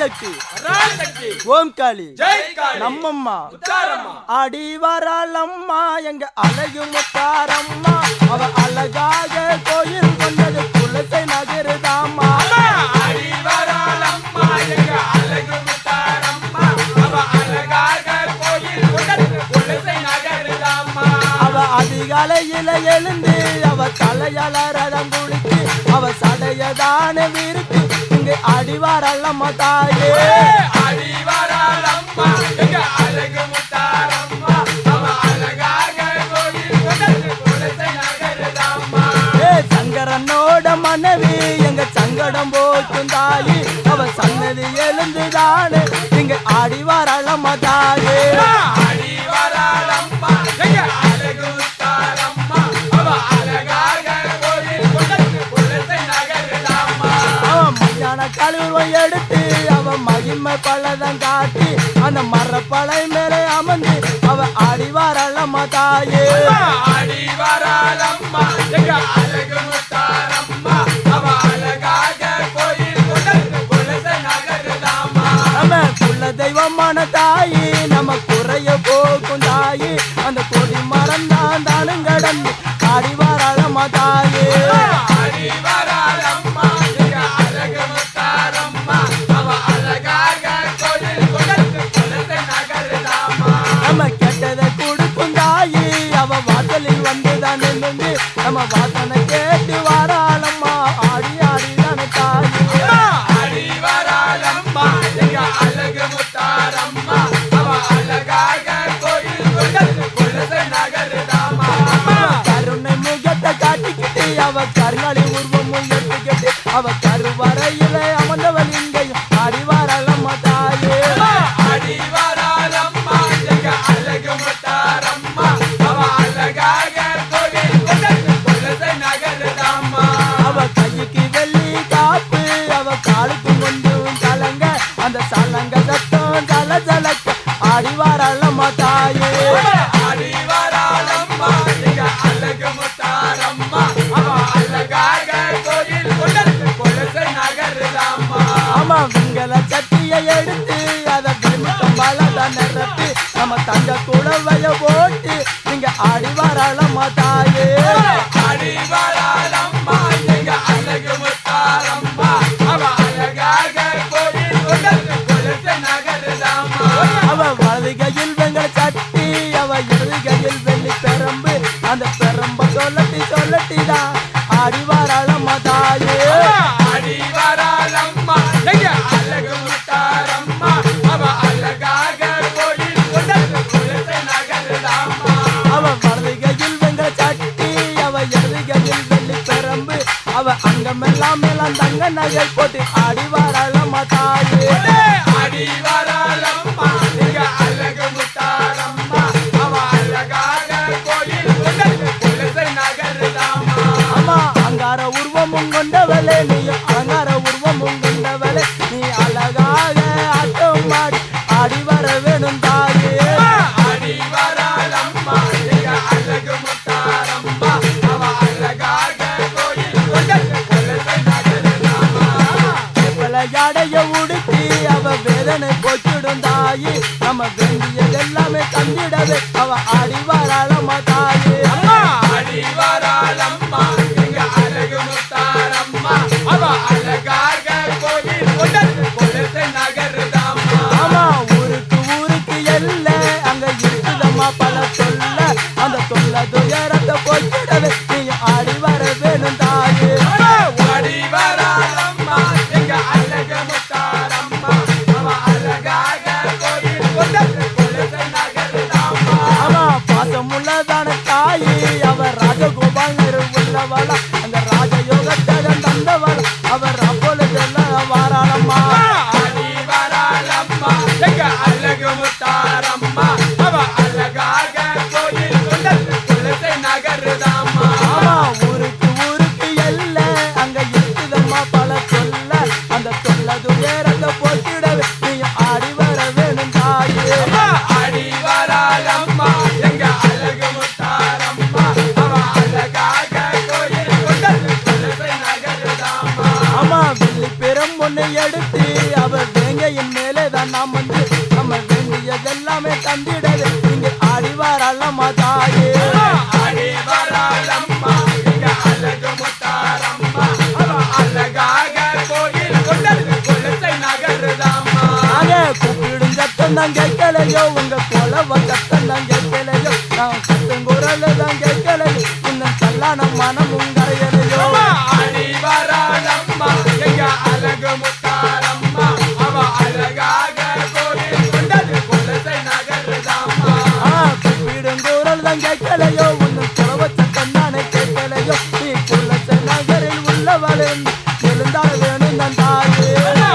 பராசக்தி பராசக்தி ஓம் காளி ஜெய் காளி நம்மம்மா முத்தாரம்மா அடி வராளம்மா எங்க அழகு முத்தாரம்மா அவ அழகாக கோயில் கொண்டது குலசை நகருதாம்மா அடி வராளம்மா எங்க அழகு முத்தாரம்மா அவ அழகாக கோயில் கொண்டது குலசை நகருதாம்மா அவ அதிகாலையில எழுந்து அவ தலையால ரதம் குளித்து அவ சடையதான விரித்து இங்கு அடிவாரல்லம்மா தாயே அடி வராளம்மா எங்க அழகு முத்தாரம்மா அவ அழகாக கோயில் கொண்டது குலசை நகருதாம்மா ஏ சங்கரனோட மனைவி எங்க சங்கடம் போக்கும் தாயி அவ சன்னதி எழுந்துதானே இங்க அடிவாரல்லம்மா தாயே அடி வராளம்மா எங்க அழகு முத்தாரம்மா அவ அழகாக கோயில் கொண்டது குலசை நகருதாம்மா அவன் மயான கழுவம் எடுத்து அவன் மகிமை பழதம் காட்டி அந்த மரப்பழை மேலே அமர்ந்து அவ அடிவாரல்லம்மா தாயே அடி வராளம்மா எங்க அழகு முத்தாரம்மா அவ அழகாக கோயில் கொண்டது குலசை நகருதாம்மா நம்ம குல தெய்வமான தாயி நம்ம குறைய போக்கும் தாயி அந்த கொடி மரம் தான் தானும் கடந்து அடிவாரல்லம்மா தாயே அடி வராளம்மா எங்க அழகு முத்தாரம்மா அவ அழகாக கோயில் கொண்டது குலசை நகருதாம்மா நம்ம கெட்டதை கொடுக்கும் தாயி அவ வாசலில் வந்துதான் நின்று நம்ம வாசனை கேட்டு வாராளம்மா ஆடி ஆடிதான தாயி அடி வராளம்மா எங்க அழகு முத்தாரம்மா அவ அழகாக கோயில் கொண்டது குலசை நகருதாம்மா கருணை முகத்தை காட்டிக்கிட்டு அவ கருணாளி உருவமும் எடுத்துக்கிட்டு அவ கருவறையில அமர்ந்தவள் இங்கேயும் அடிவாரலம்மா தாயே அடி வராளம்மா எங்க அழகு முத்தாரம்மா அவ அழகாக கோயில் கொண்டது குலசை நகருதாம்மா அவ கைக்கு வெள்ளி காப்பு அவ காலுக்கு கொஞ்சம் சலங்க அந்த சலங்க சத்தம் ஜல ஜலக்க அடிவாரலம்மா தாயே அடி வராளம்மா எங்க அழகு முத்தாரம்மா அவ அழகாக கோயில் கொண்டது குலசை நகருதாம்மா ஆமா விங்கல சட்டியை எடுத்து அத வெண்டம் பலத நிரப்பி நம்ம தங்க குழவைய போட்டு இங்க அடிவாரலம்மா தாயே அடி வராளம்மா எங்க அழகு முத்தாரம்மா அவ அழகாக கோயில் கொண்டது குலசை நகருதாம்மா அவ வலது கையில் வெங்கல சட்டி அவ இடது கையில் வெள்ளி பெரம்பு அந்த பெரம்ப சொல்லட்டி சொல்லட்டிதான் அடிவாரலம்மா தாயே அடி வராளம்மா எங்க அழகு முத்தாரம்மா அவ அழகாக கோயில் கொண்டது குலசை நகருதாம்மா அவ வலது கையில் வெங்கல சட்டி அவ இடது கையில் வெள்ளி பெரம்பு அவ அங்கமெல்லாம் மேலாம் தங்க நகை போட்டு அடிவாரலம்மா தாயே அடி வராளம்மா எங்க அழகு முத்தாரம்மா அவ அழகாக கோயில் கொண்டது குலசை நகருதாம்மா அம்மா அங்கார உருவமும் கொண்டவளே நீ அலங்கார உருவமும் கொண்டவளே நீ அழகாக ஆட்டம் ஆடி ஆடி வர வேணும் தாயே அடி வராளம்மா எங்க அழகு முத்தாரம்மா அவ அழகாக கோயில் கொண்டது குலசை நகருதாம்மா விளையாடைய உடுத்தி அவ வேதனை போக்கிடும் தாயி நம்ம வேண்டியது எல்லாமே தந்திடவே அவ ஆடி வராளம்மா தாயே அடி வராளம்மா எங்க அழகு முத்தாரம்மா அவ அழகாக கோயில் கொண்டது குலசை நகருதாம்மா ஆமா ஊருக்கு ஊருக்கு எல்ல அங்க இருக்குதம்மா பல சொல்ல அந்த சொல்ல துயரத்தை போக்கிடவே நீ ஆடி வர வேணும் தாயே அடி வராளம்மா எங்க அழகு முத்தாரம்மா அவ அழகாக கோயில் கொண்டது குலசை நகருதாம்மா ஆமா பாசம் தான் நாம் வந்து நம்ம வேண்டியதெல்லாமே தந்திடவே இங்கே ஆடி வரலம்மா தாயே ஆடி வராளம்மா இங்க அழகு முத்தாரம்மா அவ அழகாக கோயில் கொண்டது குலசை நகருதாம்மா நானே கூப்பிடும் சத்தம் தான் கேட்கலையோ உங்க கொலவ சத்தம் தான் கேட்கலையோ நான் சத்தம் குரல் தான் கேட்கலையோ இன்னும் கல்லான மனமும் கரையலையோ அம்மா ஆடி வராளம்மா எங்க அழகு முத்தாரம்மா அவ அழகாக கோயில் கொண்டது குலசை நகருதாம்மா ஆ, கூப்பிடும் குரல் தான் கேட்கலையோ இன்னும் கொலவ சத்தம் தானே கேட்கலையோ நீ குலத்தை நகரில் உள்ளவளின் எழுந்தால் வேணும் தான் தாயே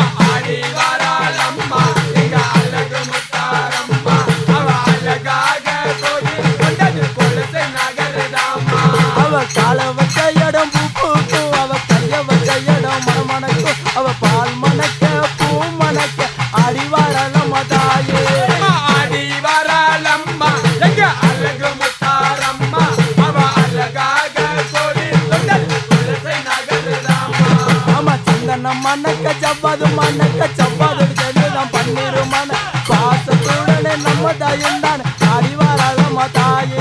ஆடி வராளம்மா எங்க அழகு முத்தாரம்மா அவ அழகாக கோயில் கொண்டது குலசை நகருதாம்மா அவ கால வச்ச இடம் பூ பூக்கும் அவ கைய வச்ச இடம் மணமணக்கும் அவ பால் மணக்க பூ மணக்க அடி வரலம்மா தாயே ஆடி வராளம்மா எங்க அழகு முத்தாரம்மா அவ அழகாக கோயில் கொண்டது குலசை நகருதாம்மா ஆமா சந்தனம் மணக்க சவ்வாது மணக்க சவ்வாது சேர்ந்துதான் பன்னீரு மண பாசத்துடனே நம்ம தாயும் தானே அடி வரலம்மா தாயே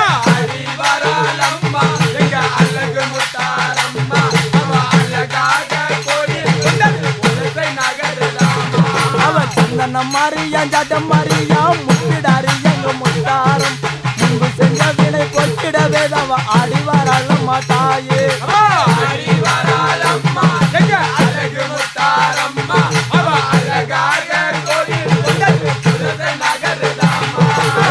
ஆடி வராளம்மா எங்க அழகு முத்தாரம்மா அவ அழகாக கோயில் கொண்டது குலசை நகருதாம்மா அவ சந்தனம் மாறியான் ஜாட்டம் மாறியான் முட்டிடாரு எங்க முத்தாரம் முன்பு செஞ்ச வினை பொக்கிடவே அவ அடி வரலம்மா தாயே ஆடி வராளம்மா எங்க அழகு முத்தாரம்மா அவ அழகாக கோயில் கொண்டது குலசை நகருதாம்மா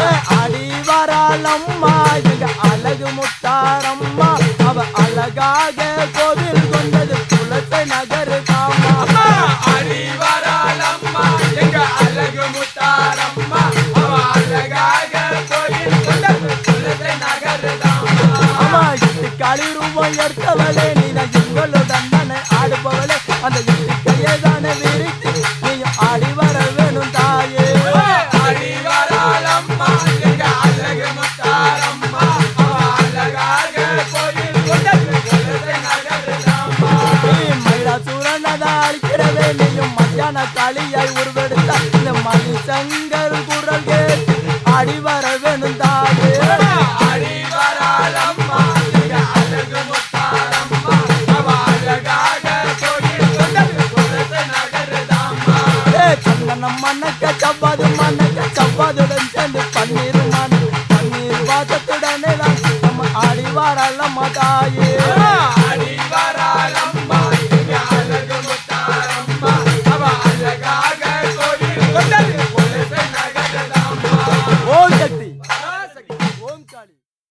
அடி வராளம்மா எங்க அழகு முத்தாரம்மா அவ அழகாக கோவில் கொண்டது குலத்தை நகரு காமா அம்மா அடி வராளம்மா எங்க அழகு முத்தாரம்மா அவ அழகாக கோயில் கொண்டது குலசை நகருதாம்மா அம்மா இட்டு களி ரூபம் எடுத்தவளே நீதான் எங்களுடன் தானே ஆடுபவளே அந்த இட்டு கையை தானே விரித்து நீயும் ஆடி வர வேணும் தாயே அடி வராளம்மா எங்க அழகு முத்தாரம்மா அவ அழகாக கோயில் கொண்டது குலசை நகருதாம்மா நீ மயிலாசூரனதா அழிக்கிறவே நீயும் மத்தியான களியாய் உருவெடுத்தா இந்த மணி சங்கர் குரல் கேட்டு ஆடி வர வேணும் தாயே அடி வராளம்மா எங்க அழகு முத்தாரம்மா அவ அழகாக கோயில் கொண்டது குலசை நகருதாம்மா ஏ சந்தனம் மணக்க சவ்வாது மணக்க சவ்வாதுடன் சேர்ந்து பன்னீர் மண பன்னீர் வாசத்துடனே தான் நம்ம ஆடி வரலம்மா தாயே அடி வராளம்மா எங்க அழகு முத்தாரம்மா அவ அழகாக கோயில் கொண்டது